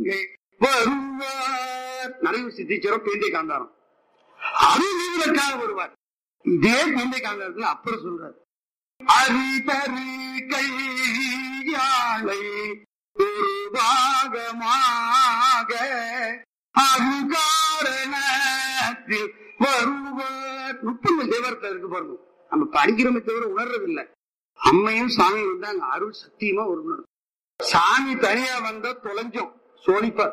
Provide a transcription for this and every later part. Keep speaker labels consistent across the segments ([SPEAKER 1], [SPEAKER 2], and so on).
[SPEAKER 1] இங்கே வருவார் நிறைய சித்திச்சரம் பேந்தை காந்தாரம் அருள்வதற்காக வருவார் இதே பேந்தை காந்தாரத்துல அப்புறம் சொல்றார் அரிதரு கையாளை ஒரு பாகமாக அருகாரணத்தில் வருவார் முப்பது தேவரத்தில் இருக்கு பாருங்க நம்ம படிக்கிறோமே தவிர உணர்றது இல்ல அம்மையும் சாமியும் வந்து அங்க அருள் சத்தியமா ஒரு உணர்வு சாமி தனியா வந்தா தொலைஞ்சோம் சோழிப்பார்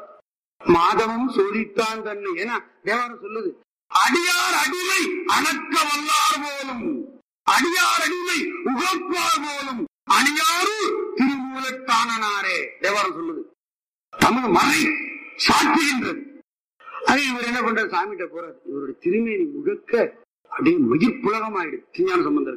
[SPEAKER 1] மாதவம் சோதித்தான் தன்னை ஏன்னா தேவாரம் சொல்லுது அடியார் அடிமை அணக்க வல்லார் போலும் அடியார் அடிமை உகப்பார் போலும் அணியாரு திருமூலத்தானனாரே தேவாரம் சொல்லுது தமிழ் மறை சாற்றுகின்றது அது இவர் என்ன பண்றாரு சாமிகிட்ட போறாரு இவருடைய திருமேனி முழுக்க அப்படியே மகிழ் புலகமாயிடுது திருஞான சம்பந்தர்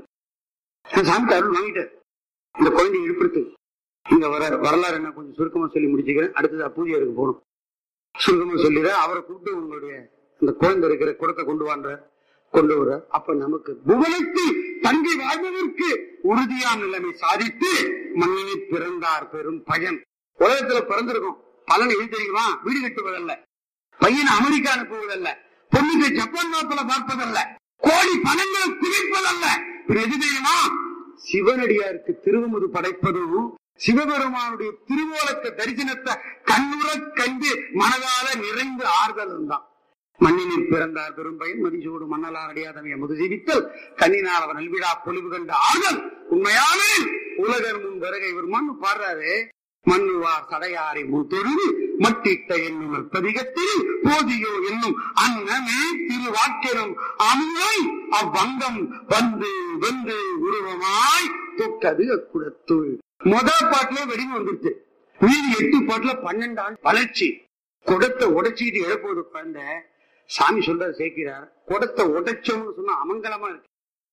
[SPEAKER 1] சாமி அருள் வாங்கிட்டார் இந்த குழந்தை இழுப்படுத்து இங்க வர வரலாறு என்ன கொஞ்சம் சுருக்கமா சொல்லி முடிச்சுக்கிறேன் அடுத்தது பூஜையருக்கு போகணும் சுருக்கமா சொல்லிடுற அவரை கூப்பிட்டு உங்களுடைய இந்த குழந்தை இருக்கிற குடத்தை கொண்டு வான்ற கொண்டு வர அப்ப நமக்கு புவனத்தில் தங்கி வாழ்வதற்கு உறுதியான நிலைமை சாதித்து மண்ணில் பிறந்தார் பெரும் பயன் உலகத்துல பிறந்திருக்கோம் பலன் எது தெரியுமா வீடு கட்டுவதல்ல பையனை அமெரிக்கா அனுப்புவதல்ல பொண்ணுக்கு ஜப்பான் நாட்டுல பார்ப்பதல்ல கோடி பணங்களை குவிப்பதல்ல இது எது தெரியுமா சிவனடியாருக்கு திருவமுது படைப்பதும் சிவபெருமானுடைய திருவோலக்க தரிசனத்தை கண்ணுற கண்டு மனதால நிறைந்து ஆறுதலும் தான் மண்ணினில் பிறந்தார் பெரும்பயன் மதிசூடு மன்னலார் அடியாதமைய முதுஜீவித்தல் கண்ணினால் அவர் நல்விழா பொலிவு கண்ட ஆறுதல் உண்மையானே உலகர் முன் வருகை வருமான்னு பாடுறாரு மண்ணுவார் சடையாரை முன்தொழுது மட்டிட்ட என்னும் பதிகத்தில் போதியோ என்னும் அன்னமே திருவாக்கிரம் அமுதை அவ்வங்கம் வந்து வந்து உருவமாய் தொட்டது அக்குடத்துள் முதல் பாட்டுல வெடிவு வந்துருச்சு மீதி எட்டு பாட்டுல பன்னெண்டு ஆண்டு வளர்ச்சி குடத்தை உடைச்சிட்டு எழுப்புவது குழந்தை சாமி சொல்ற சேர்க்கிறார் குடத்தை உடைச்சோம்னு சொன்னா அமங்கலமா இருக்கு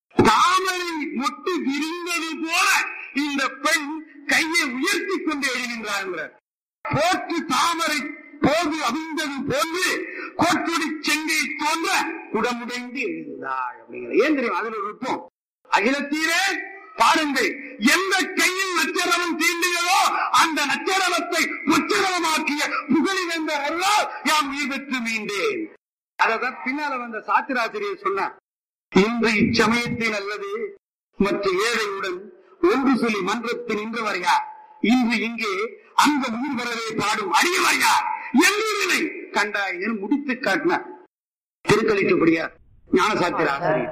[SPEAKER 1] தாமரை மொட்டு விரிந்தது போல இந்த பெண் கையை உயர்த்தி கொண்டு எழுகின்றார் போற்று தாமரை போது அவிழ்ந்தது போன்று கோட்டுடி செங்கை தோன்ற குடமுடைந்து எழுந்தாள் அப்படிங்கிற ஏன் தெரியும் அதுல ஒரு நுட்பம் அகிலத்தீரே பாருங்கள் எந்த கையில் நச்சரவம் தீண்டியதோ அந்த நச்சரவத்தை உச்சரவமாக்கிய புகழி வந்த அருளால் யாம் நீ பெற்று மீண்டேன் அததான் பின்னால வந்த சாத்திராசிரியர் சொன்னார் இன்று இச்சமயத்தில் அல்லது மற்ற ஏழையுடன் ஒன்று சொல்லி மன்றத்தில் நின்றவர் யார் இன்று இங்கே அந்த உயிர் வரவே பாடும் அடியவர் யார் எல்லோருமே கண்டாய் முடித்து காட்டினார் திருக்கலிட்டுப்படியார் ஞான சாத்திர ஆசிரியர்